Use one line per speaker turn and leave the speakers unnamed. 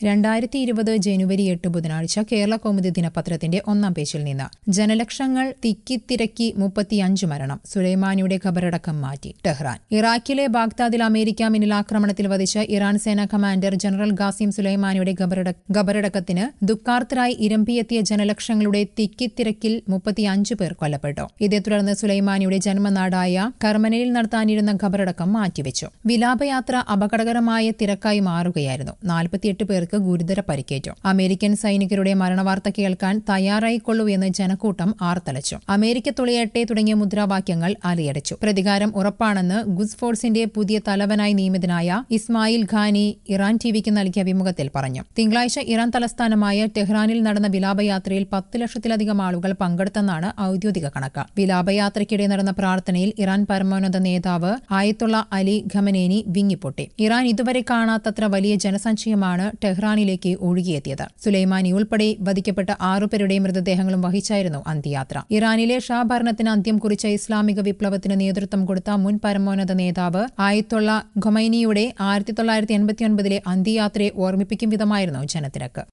രണ്ടായിരത്തി ഇരുപത് ജനുവരി എട്ട് ബുധനാഴ്ച കേരള കൗമുദി ദിനപത്രത്തിന്റെ ഒന്നാം പേജിൽ നിന്ന് ജനലക്ഷങ്ങൾ തിക്കിത്തിരക്കി മുപ്പത്തിയഞ്ച് മരണം സുലൈമാനിയുടെ ഖബറടക്കം മാറ്റി ടെഹ്റാൻ ഇറാഖിലെ ബാഗ്ദാദിൽ അമേരിക്ക മിന്നൽ ആക്രമണത്തിൽ വധിച്ച ഇറാൻ സേനാ കമാൻഡർ ജനറൽ ഖാസിം സുലൈമാനിയുടെ ഖബറട- ഖബറടക്കത്തിന് ദുഃഖാർത്തരായി ഇരമ്പിയെത്തിയ ജനലക്ഷങ്ങളുടെ തിക്കിത്തിരക്കിൽ മുപ്പത്തിയഞ്ച് പേർ കൊല്ലപ്പെട്ടു ഇതേ തുടർന്ന് സുലൈമാനിയുടെ ജന്മനാടായ കർമനയിൽ നടത്താനിരുന്ന ഖബറടക്കം മാറ്റിവെച്ചു വിലാപയാത്ര അപകടകരമായ തിരക്കായി മാറുകയായിരുന്നു നാൽപ്പത്തിയെട്ട് പേർക്ക് ഗുരുതര പരിക്കേറ്റു അമേരിക്കൻ സൈനികരുടെ മരണവാർത്ത കേൾക്കാൻ തയ്യാറായിക്കൊള്ളൂ എന്ന് ജനക്കൂട്ടം ആർത്തലച്ചു അമേരിക്ക തുളയട്ടെ തുടങ്ങിയ മുദ്രാവാക്യങ്ങൾ അലയടിച്ചു പ്രതികാരം ഉറപ്പാണെന്ന് ഗുസ് ഫോഴ്സിന്റെ പുതിയ തലവനായി നിയമിതനായ ഇസ്മായിൽ ഖാനി ഇറാൻ ടിവിക്ക് നൽകിയ അഭിമുഖത്തിൽ പറഞ്ഞു തിങ്കളാഴ്ച ഇറാൻ തലസ്ഥാനമായ ടെഹ്റാനിൽ നടന്ന വിലാപയാത്രയിൽ പത്ത് ലക്ഷത്തിലധികം ആളുകൾ പങ്കെടുത്തെന്നാണ് ഔദ്യോഗിക കണക്ക് വിലാപയാത്രയ്ക്കിടെ നടന്ന പ്രാർത്ഥനയിൽ ഇറാൻ പരമോന്നത നേതാവ് ആയത്തുള്ള അലി ഖമനേനി വിങ്ങിപ്പൊട്ടി ഇറാൻ ഇതുവരെ കാണാത്തത്ര വലിയ ജനസഞ്ചയമാണ് ടെഹ്റാനിലേക്ക് ഒഴുകിയെത്തിയത് സുലൈമാനി ഉൾപ്പെടെ വധിക്കപ്പെട്ട ആറുപേരുടെ മൃതദേഹങ്ങളും വഹിച്ചായിരുന്നു അന്ത്യയാത്ര ഇറാനിലെ ഷാ ഭരണത്തിന് അന്ത്യം കുറിച്ച ഇസ്ലാമിക വിപ്ലവത്തിന് നേതൃത്വം കൊടുത്ത മുൻ പരമോന്നത നേതാവ് ആയത്തുള്ള ഖൊമൈനിയുടെ ആയിരത്തി തൊള്ളായിരത്തി എൺപത്തിയൊൻപതിലെ അന്ത്യയാത്രയെ ഓർമ്മിപ്പിക്കും വിധമായിരുന്നു ജനത്തിരക്ക്